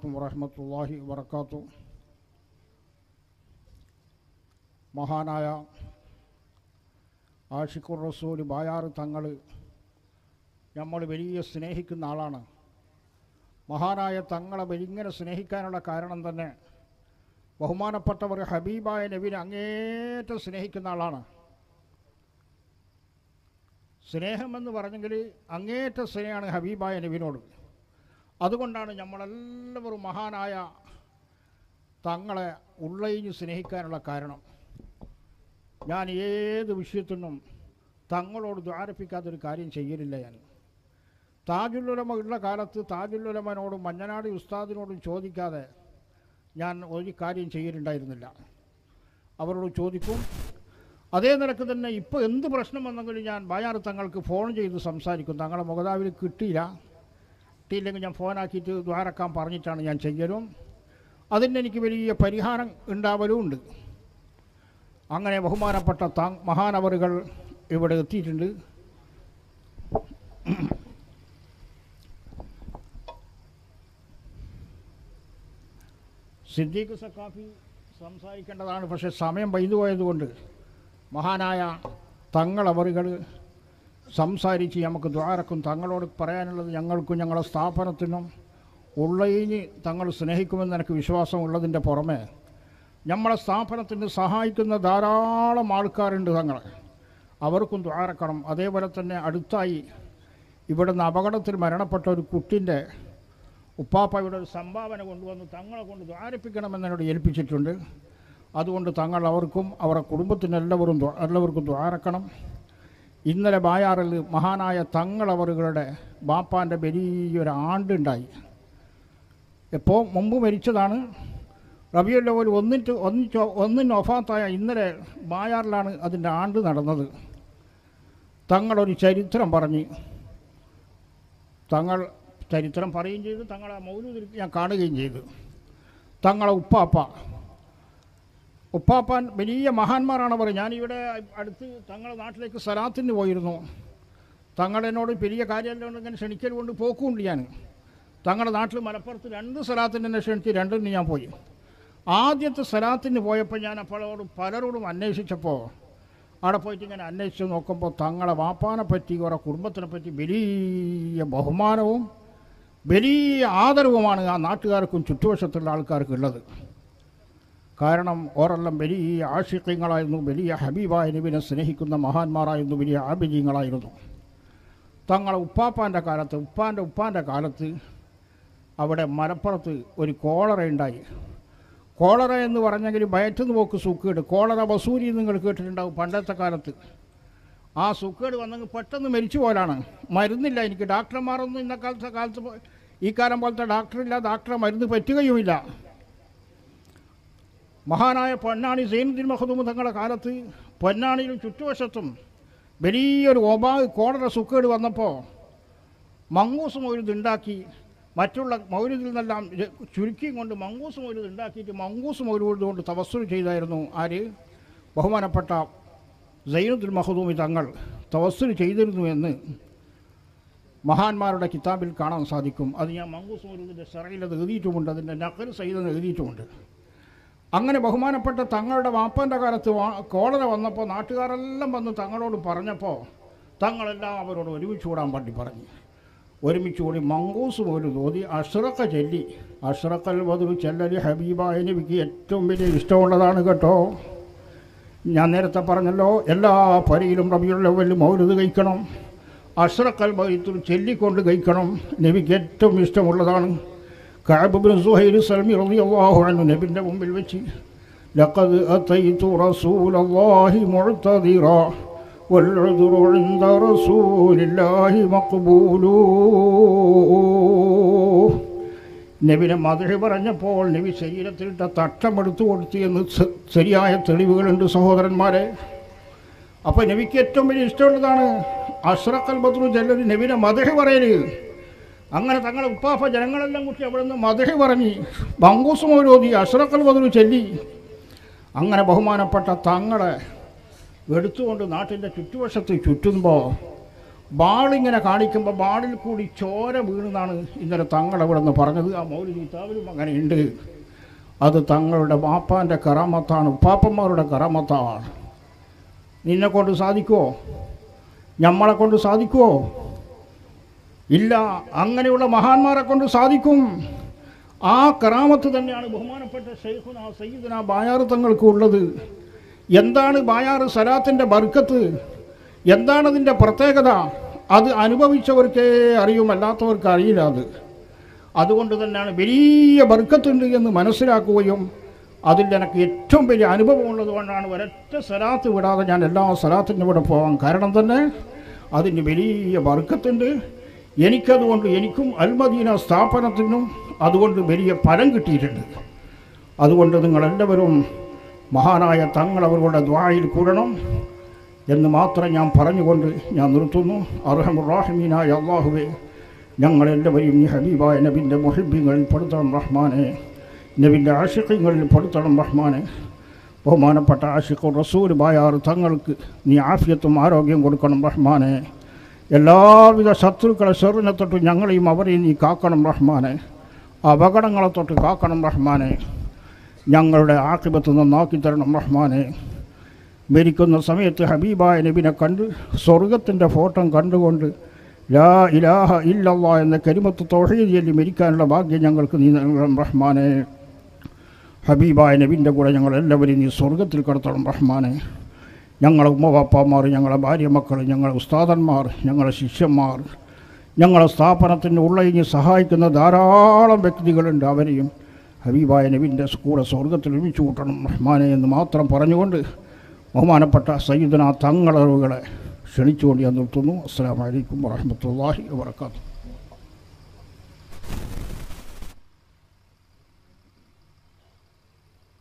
അലൈക്കും വറഹമത്തല്ലാഹി വബർക്കാത്തു മഹാനായ ആഷിഖുർ റസൂൽ ബായാർ തങ്ങൾ നമ്മൾ വലിയ സ്നേഹിക്കുന്ന ആളാണ് മഹാനായ തങ്ങളെ വലിങ്ങനെ സ്നേഹിക്കാനുള്ള കാരണം തന്നെ ബഹുമാനപ്പെട്ടവർ ഹബീബായ നബിനെ അങ്ങേറ്റം സ്നേഹിക്കുന്ന ആളാണ് സ്നേഹമെന്ന് പറഞ്ഞെങ്കിൽ അങ്ങേറ്റ സ്നേഹമാണ് ഹബീബായ നബിനോട് അതുകൊണ്ടാണ് നമ്മളെല്ലാവരും മഹാനായ തങ്ങളെ ഉള്ളയിഞ്ഞ് സ്നേഹിക്കാനുള്ള കാരണം ഞാൻ ഏത് വിഷയത്തിനും തങ്ങളോട് ദ്വാരപ്പിക്കാത്തൊരു കാര്യം ചെയ്യലില്ല ഞാൻ താജുല്ലുലമ ഉള്ള കാലത്ത് താജുല്ലുലമനോടും മഞ്ഞനാടി ഉസ്താദിനോടും ചോദിക്കാതെ ഞാൻ ഒരു കാര്യം ചെയ്യലുണ്ടായിരുന്നില്ല അവരോട് ചോദിക്കും അതേ നിലക്ക് തന്നെ ഇപ്പോൾ എന്ത് പ്രശ്നം വന്നെങ്കിലും ഞാൻ ബായാർ തങ്ങൾക്ക് ഫോൺ ചെയ്ത് സംസാരിക്കും തങ്ങളെ മുഖതാവിൽ കിട്ടിയില്ല കിട്ടിയില്ലെങ്കിൽ ഞാൻ ഫോനാക്കിയിട്ട് ദ്വാരക്കാൻ പറഞ്ഞിട്ടാണ് ഞാൻ ചെയ്യലും അതിന് എനിക്ക് വലിയ പരിഹാരം ഉണ്ടാവലും ഉണ്ട് അങ്ങനെ ബഹുമാനപ്പെട്ട താ മഹാനവറുകൾ ഇവിടെ എത്തിയിട്ടുണ്ട് സിദ്ദീഖ് സക്കാഫി സംസാരിക്കേണ്ടതാണ് പക്ഷേ സമയം വൈതു പോയതുകൊണ്ട് മഹാനായ തങ്ങളവറുകൾ സംസാരിച്ച് നമുക്ക് ദ്വാരക്കും തങ്ങളോട് പറയാനുള്ളത് ഞങ്ങൾക്കും ഞങ്ങളുടെ സ്ഥാപനത്തിനും ഉള്ളയിന് തങ്ങൾ സ്നേഹിക്കുമെന്ന് എനിക്ക് വിശ്വാസമുള്ളതിൻ്റെ പുറമെ നമ്മളെ സ്ഥാപനത്തിന് സഹായിക്കുന്ന ധാരാളം ആൾക്കാരുണ്ട് തങ്ങൾ അവർക്കും ദ്വാരക്കണം അതേപോലെ തന്നെ അടുത്തായി ഇവിടുന്ന് അപകടത്തിൽ മരണപ്പെട്ട ഒരു കുട്ടിൻ്റെ ഉപ്പാപ്പ ഇവിടെ ഒരു സംഭാവന കൊണ്ടുവന്ന് തങ്ങളെ കൊണ്ട് ദ്വാരിപ്പിക്കണമെന്ന് എന്നോട് ഏൽപ്പിച്ചിട്ടുണ്ട് അതുകൊണ്ട് തങ്ങൾ അവർക്കും അവരുടെ കുടുംബത്തിനെല്ലാവരും ദ്വാ- എല്ലാവർക്കും ദ്വാരക്കണം ഇന്നലെ ബായാറിൽ മഹാനായ തങ്ങളവറുകളുടെ ബാപ്പാൻ്റെ വലിയൊരു ആണ്ടുണ്ടായി എപ്പോൾ മുമ്പ് മരിച്ചതാണ് റബിയുല്ലവൽ ഒന്നിട്ട് ഒന്നിച്ച് ഒന്നിന് ഒഫാത്തായ ഇന്നലെ ബായാറിലാണ് അതിൻ്റെ ആണ്ട് നടന്നത് തങ്ങളൊരു ചരിത്രം പറഞ്ഞ് തങ്ങൾ ചരിത്രം പറയുകയും ചെയ്തു തങ്ങളെ മൗലൂദിൽ ഞാൻ കാണുകയും ചെയ്തു തങ്ങളെ ഉപ്പാപ്പ ഉപ്പാപ്പാൻ വലിയ മഹാന്മാരാണ് അവർ ഞാനിവിടെ അടുത്ത് തങ്ങളുടെ നാട്ടിലേക്ക് സലാത്തിന് പോയിരുന്നു തങ്ങളെന്നോട് വലിയ കാര്യമെല്ലാം ഇങ്ങനെ ക്ഷണിക്കൽ കൊണ്ട് പോക്കുമുണ്ട് ഞാൻ തങ്ങളുടെ നാട്ടിൽ മലപ്പുറത്ത് രണ്ട് സലാത്തിന് എന്നെ ക്ഷണിച്ച് രണ്ടിന് ഞാൻ പോയി ആദ്യത്തെ സലാത്തിന് പോയപ്പോൾ ഞാൻ അപ്പോഴോട് പലരോടും അന്വേഷിച്ചപ്പോൾ അവിടെ പോയിട്ട് ഇങ്ങനെ അന്വേഷിച്ച് നോക്കുമ്പോൾ തങ്ങളെ വാപ്പാനെ പറ്റി അവരുടെ കുടുംബത്തിനെ പറ്റി വലിയ ബഹുമാനവും വലിയ ആദരവുമാണ് ആ നാട്ടുകാർക്കും ചുറ്റുവശത്തുള്ള ആൾക്കാർക്കും ഉള്ളത് കാരണം ഓരെല്ലാം വലിയ ആഷിക്യങ്ങളായിരുന്നു വലിയ ഹബീബായ നബിനെ സ്നേഹിക്കുന്ന മഹാന്മാരായിരുന്നു വലിയ ആബിജീങ്ങളായിരുന്നു തങ്ങളെ ഉപ്പാപ്പാൻ്റെ കാലത്ത് ഉപ്പാൻ്റെ ഉപ്പാൻ്റെ കാലത്ത് അവിടെ മലപ്പുറത്ത് ഒരു കോളറ ഉണ്ടായി കോളറ എന്ന് പറഞ്ഞെങ്കിൽ വയറ്റുനിന്ന് പോക്ക് സുക്കേട് കോളറ വസൂരി നിങ്ങൾ കേട്ടിട്ടുണ്ടാവും പണ്ടത്തെ കാലത്ത് ആ സുക്കേട് വന്നെങ്കിൽ പെട്ടെന്ന് മരിച്ചു പോലാണ് മരുന്നില്ല എനിക്ക് ഡാക്ടർമാരൊന്നും ഇന്ന കാലത്തെ കാലത്ത് പോ- ഈ കാലം പോലത്തെ ഡാക്ടറില്ല ഡാക്ടറെ മരുന്ന് പറ്റുകയുമില്ല മഹാനായ പൊന്നാണി സൈനുദ്ദീൻ മഹദൂം തങ്ങളുടെ കാലത്ത് പൊന്നാണിയിലും ചുറ്റുവശത്തും വലിയൊരു ഒബാ കോളറ സുക്കേട് വന്നപ്പോൾ മങ്ങൂസ് മൗരുത് ഉണ്ടാക്കി മറ്റുള്ള മൗരുതിൽ നിന്നെല്ലാം ഇത് ചുരുക്കിയും കൊണ്ട് മങ്ങൂസ് മൗരുത് ഉണ്ടാക്കിയിട്ട് മങ്ങൂസ് മൗരുത് കൊണ്ട് തവസ്സുൽ ചെയ്തായിരുന്നു ആര് ബഹുമാനപ്പെട്ട സൈനുദ്ദീൻ മഹദൂമി തങ്ങൾ തവസ്സുൽ ചെയ്തിരുന്നു എന്ന് മഹാന്മാരുടെ കിതാബിൽ കാണാൻ സാധിക്കും അത് ഞാൻ മങ്ങൂസ് മൗരുദിൻ്റെ ഷറയിൽ അത് എഴുതിയിട്ടുമുണ്ട് അതിൻ്റെ നഖൽ സൈതെന്ന് എഴുതിയിട്ടുമുണ്ട് അങ്ങനെ ബഹുമാനപ്പെട്ട തങ്ങളുടെ വാപ്പൻ്റെ കാലത്ത് വാ- കോളറ വന്നപ്പോൾ നാട്ടുകാരെല്ലാം വന്ന് തങ്ങളോട് പറഞ്ഞപ്പോൾ തങ്ങളെല്ലാം അവരോട് ഒരുമിച്ച് കൂടാൻ വേണ്ടി പറഞ്ഞു ഒരുമിച്ച് കൂടി മങ്കൂസ് പോലും തോതി അഷ്റക്ക ചൊല്ലി അഷ്റക്കൽ വധു ചെല്ലലി ഹബീബായ നബിക്ക് ഏറ്റവും വലിയ ഇഷ്ടമുള്ളതാണ് കേട്ടോ ഞാൻ നേരത്തെ പറഞ്ഞല്ലോ എല്ലാ പരിയിലും റബിയുള്ള വലിയ മൗലത് കഴിക്കണം അഷ്റക്കൽ ബൈത്തും ചൊല്ലിക്കൊണ്ട് കഴിക്കണം നബിക്ക് ഏറ്റവും ഇഷ്ടമുള്ളതാണ് കഅബ് സുഹൈൽ സൽമി റളിയല്ലാഹു അൻഹു നബിൻ്റെ മുമ്പിൽ വെച്ച് ലഖദ് അതൈതു റസൂലല്ലാഹി മുഅ്തദിറാ والعذر عند رسول الله مقبول നബിനെ മധുര പറഞ്ഞപ്പോൾ നബി ശരീരത്തിലിട്ട തട്ടമെടുത്തു കൊടുത്തു എന്ന് സ- ശരിയായ തെളിവുകളുണ്ട് സഹോദരന്മാരെ അപ്പോൾ നബിക്ക് ഏറ്റവും വലിയ ഇഷ്ടമുള്ളതാണ് അഷ്റഖൽ ബദ്രു ജല്ലി നബിനെ മധുര പറയല് അങ്ങനെ തങ്ങളെ ഉപ്പാപ്പ ജനങ്ങളെല്ലാം കൂട്ടി അവിടെ നിന്ന് മധുര പറഞ്ഞ് ബങ്കൂസ് മൗരോധി അഷ്റഖൽ ബദ്രു ചൊല്ലി അങ്ങനെ ബഹുമാനപ്പെട്ട തങ്ങളെ എടുത്തുകൊണ്ട് നാട്ടിൻ്റെ ചുറ്റുവശത്ത് ചുറ്റുമ്പോൾ ബാളിങ്ങനെ കാണിക്കുമ്പോൾ ബാളിൽ കൂടി ചോര വീണെന്നാണ് ഇന്നലെ തങ്ങൾ അവിടെ നിന്ന് പറഞ്ഞത് ആ മൗലി കിതാബിലും അങ്ങനെയുണ്ട് അത് തങ്ങളുടെ വാപ്പാൻ്റെ കറാമത്താണ് ഉപ്പാപ്പന്മാരുടെ കറാമത്താണ് നിന്നെ കൊണ്ട് സാധിക്കുമോ നമ്മളെ കൊണ്ട് സാധിക്കുമോ ഇല്ല അങ്ങനെയുള്ള മഹാന്മാരെ കൊണ്ട് സാധിക്കും ആ കറാമത്ത് തന്നെയാണ് ബഹുമാനപ്പെട്ട ഷെയ്ഖുന സയ്യിദുന ബായാറ് തങ്ങൾക്ക് ഉള്ളത് എന്താണ് ബായാറ് സലാത്തിൻ്റെ ബർക്കത്ത് എന്താണ് അതിൻ്റെ പ്രത്യേകത അത് അനുഭവിച്ചവർക്കേ അറിയും അല്ലാത്തവർക്ക് അറിയില്ല അത് അതുകൊണ്ട് തന്നെയാണ് വലിയ ബർക്കത്തുണ്ട് എന്ന് മനസ്സിലാക്കുകയും അതിൽ എനിക്ക് ഏറ്റവും വലിയ അനുഭവം ഉള്ളതുകൊണ്ടാണ് ഒരൊറ്റ സലാത്ത് വിടാതെ ഞാൻ എല്ലാ സലാത്തിൻ്റെ കൂടെ പോകാൻ കാരണം തന്നെ അതിന് വലിയ ബർക്കത്തുണ്ട് എനിക്കതുകൊണ്ട് എനിക്കും അൽമദീന സ്ഥാപനത്തിനും അതുകൊണ്ട് വലിയ ഫലം കിട്ടിയിട്ടുണ്ട് അതുകൊണ്ട് നിങ്ങളെല്ലാവരും മഹാനായ തങ്ങൾ അവരുടെ ദ്വായിൽ കൂടണം എന്ന് മാത്രം ഞാൻ പറഞ്ഞുകൊണ്ട് ഞാൻ നിർത്തുന്നു അർഹമുറാഹിമീനായ അള്ളാഹുവേ ഞങ്ങളെല്ലാവരെയും ഈ ഹബീബായ നബിൻ്റെ മൊഹിബിങ്ങളിൽ പെടുത്തണം റഹ്മാനെ നബിൻ്റെ ആഷിഖ്യങ്ങളിൽ പെടുത്തണം റഹ്മാനെ ബഹുമാനപ്പെട്ട ആഷിഖ് റസൂൽ ബായാർ തങ്ങൾക്ക് നീ ആഫിയത്തും ആരോഗ്യം കൊടുക്കണം റഹ്മാനെ എല്ലാവിധ ശത്രുക്കളെ ചെറുനെ തൊട്ട് ഞങ്ങളെയും അവരെയും നീ കാക്കണം റഹ്മാനെ അപകടങ്ങളെ തൊട്ട് കാക്കണം റഹ്മാനെ ഞങ്ങളുടെ ആക്കിബത്ത് നന്നാക്കി തരണം റഹ്മാനെ മരിക്കുന്ന സമയത്ത് ഹബീബായ നബിനെ കണ്ട് സ്വർഗത്തിൻ്റെ ഫോട്ടോ കണ്ടുകൊണ്ട് ലാ ഇലാഹ ഇല്ലല്ലാ എന്ന കരിമത്ത് തൊഴയിൽ ചൊല്ലി മരിക്കാനുള്ള ഭാഗ്യം ഞങ്ങൾക്ക് നീ നൽകണം റഹ്മാനെ ഹബീബായ നബിൻ്റെ കൂടെ ഞങ്ങളെല്ലാവരെയും നീ സ്വർഗത്തിൽ കടത്തണം റഹ്മാനെ ഞങ്ങളെ ഉമ്മവാപ്പാമാർ ഞങ്ങളെ ഭാര്യ മക്കൾ ഞങ്ങളെ ഉസ്താദന്മാർ ഞങ്ങളെ ശിഷ്യന്മാർ ഞങ്ങളെ സ്ഥാപനത്തിൻ്റെ ഉള്ളയിഞ്ഞ് സഹായിക്കുന്ന ധാരാളം വ്യക്തികളുണ്ട് അവരെയും ഹബീബായ നബിൻ്റെ കൂടെ സ്വർഗത്തിൽ ഒരുമിച്ച് കൂട്ടണം റഹ്മാനെ എന്ന് മാത്രം പറഞ്ഞുകൊണ്ട് ബഹുമാനപ്പെട്ട സയ്യിദന തങ്ങളറുകളെ ക്ഷണിച്ചുകൊണ്ട് ഞാൻ നിർത്തുന്നു അസ്സാം വലൈക്കും വാഹമത്തല്ലാഹി വാത്തു